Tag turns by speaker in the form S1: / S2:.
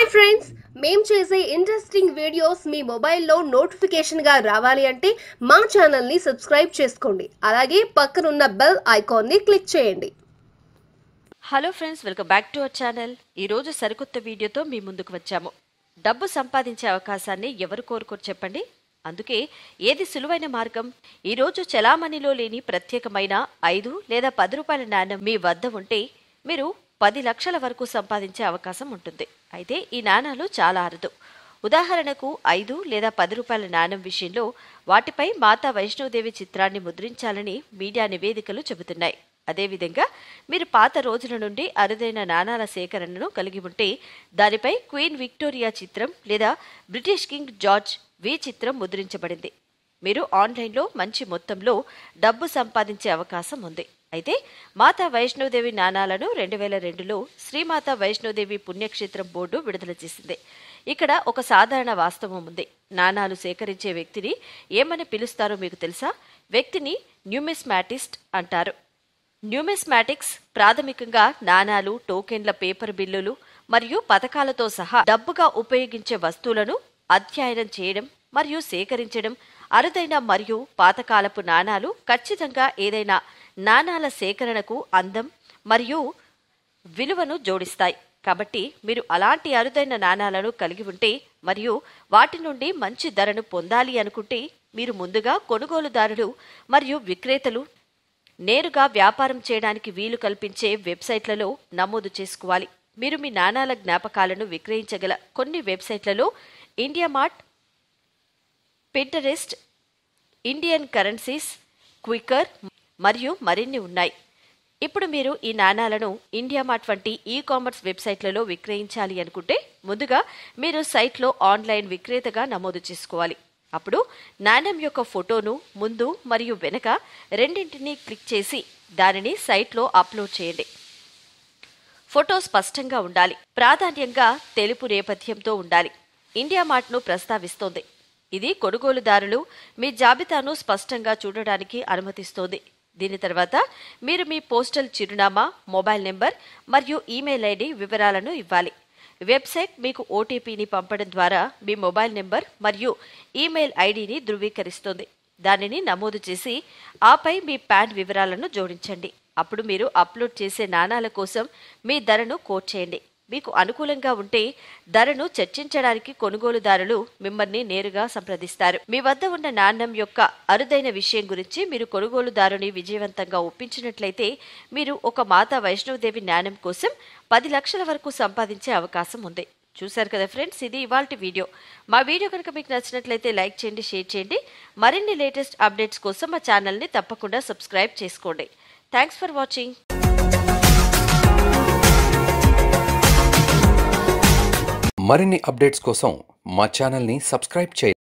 S1: hi friends మేం చేసే interesting videos మీ మొబైల్లో నోటిఫికేషన్గా రావాలి అంటే మా ఛానల్ని సబ్స్క్రైబ్ చేసుకోండి అలాగే పక్కనున్న బెల్ ఐకాన్ని క్లిక్ చేయండి
S2: hello friends welcome back to our channel ఈరోజు సరికొత్త వీడియోతో మీ ముందుకు వచ్చాము డబ్బు సంపాదించే అవకాశాన్ని ఎవరు కోరుకోరు చెప్పండి అందుకే ఏది సులువైన మార్గం ఈరోజు చలామణిలో లేని ప్రత్యేకమైన ఐదు లేదా పది రూపాయల నాణ్యం మీ వద్ద ఉంటే మీరు పది లక్షల వరకు సంపాదించే అవకాశం ఉంటుంది అయితే ఈ నాణాలు చాలా అరుదు ఉదాహరణకు ఐదు లేదా పది రూపాయల నాణ్యం విషయంలో వాటిపై మాతా వైష్ణోదేవి చిత్రాన్ని ముద్రించాలని మీడియా నివేదికలు చెబుతున్నాయి అదేవిధంగా మీరు పాత రోజుల నుండి అరుదైన నాణాల సేకరణను కలిగి ఉంటే దానిపై క్వీన్ విక్టోరియా చిత్రం లేదా బ్రిటిష్ కింగ్ జార్జ్ వి చిత్రం ముద్రించబడింది మీరు ఆన్లైన్లో మంచి మొత్తంలో డబ్బు సంపాదించే అవకాశం ఉంది అయితే మాతా వైష్ణోదేవి నాణాలను రెండు వేల రెండులో శ్రీమాత వైష్ణోదేవి పుణ్యక్షేత్రం బోర్డు విడుదల చేసింది ఇక్కడ ఒక సాధారణ వాస్తవం ఉంది నాణాలు సేకరించే వ్యక్తిని ఏమని పిలుస్తారో మీకు తెలుసా వ్యక్తిని న్యూమిస్మాటిస్ట్ అంటారు న్యూమిస్మాటిక్స్ ప్రాథమికంగా నాణాలు టోకెన్ల పేపర్ బిల్లులు మరియు పథకాలతో సహా డబ్బుగా ఉపయోగించే వస్తువులను అధ్యయనం చేయడం మరియు సేకరించడం అరుదైన మరియు పాతకాలపు నాణాలు ఖచ్చితంగా ఏదైనా నాణాల సేకరణకు అందం మరియు విలువను జోడిస్తాయి కాబట్టి మీరు అలాంటి అరుదైన నాణాలను కలిగి ఉంటే మరియు వాటి నుండి మంచి ధరను పొందాలి అనుకుంటే మీరు ముందుగా కొనుగోలుదారులు మరియు విక్రేతలు నేరుగా వ్యాపారం చేయడానికి వీలు కల్పించే వెబ్సైట్లలో నమోదు చేసుకోవాలి మీరు మీ నాణాల జ్ఞాపకాలను విక్రయించగల కొన్ని వెబ్సైట్లలో IndiaMART Pinterest Indian currencies Quikr మరియు మరిన్ని ఉన్నాయి ఇప్పుడు మీరు ఈ నాణాలను ఇండియా మార్ట్ వంటి ఈ కామర్స్ వెబ్సైట్లలో విక్రయించాలి అనుకుంటే ముందుగా మీరు సైట్లో ఆన్లైన్ విక్రేతగా నమోదు చేసుకోవాలి అప్పుడు నాణ్యం యొక్క ఫోటోను ముందు మరియు వెనక రెండింటినీ క్లిక్ చేసి దానిని సైట్లో అప్లోడ్ చేయండి ఫోటో స్పష్టంగా ఉండాలి ప్రాధాన్యంగా తెలుపు నేపథ్యంతో ఉండాలి ఇండియా మార్ట్ను ప్రస్తావిస్తోంది ఇది కొనుగోలుదారులు మీ జాబితాను స్పష్టంగా చూడడానికి అనుమతిస్తోంది దీని తర్వాత మీరు మీ పోస్టల్ చిరునామా మొబైల్ నెంబర్ మరియు ఈమెయిల్ ఐడి వివరాలను ఇవ్వాలి వెబ్సైట్ మీకు ఓటీపీని పంపడం ద్వారా మీ మొబైల్ నెంబర్ మరియు ఈమెయిల్ ఐడిని ధృవీకరిస్తుంది దానిని నమోదు చేసి ఆపై మీ ప్యాన్ వివరాలను జోడించండి అప్పుడు మీరు అప్లోడ్ చేసే నాణాల కోసం మీ ధరను కోట్ చేయండి మీకు అనుకూలంగా ఉంటే ధరను చర్చించడానికి కొనుగోలుదారులు మిమ్మల్ని నేరుగా సంప్రదిస్తారు మీ వద్ద ఉన్న నాణ్యం యొక్క అరుదైన విషయం గురించి మీరు కొనుగోలుదారుని విజయవంతంగా ఒప్పించినట్లయితే మీరు ఒక మాతా వైష్ణవదేవి నాణ్యం కోసం పది లక్షల వరకు సంపాదించే అవకాశం ఉంది చూశారు కదా ఫ్రెండ్స్ ఇది ఇవాల్టి వీడియో మా వీడియో కనుక మీకు నచ్చినట్లయితే లైక్ చేయండి షేర్ చేయండి మరిన్ని లేటెస్ట్ అప్డేట్స్ కోసం మా ఛానల్ని తప్పకుండా సబ్స్క్రైబ్ చేసుకోండి థ్యాంక్స్ ఫర్ వాచింగ్
S3: మరిన్ని అప్డేట్స్ కోసం మా ఛానల్ని సబ్స్క్రైబ్ చేయండి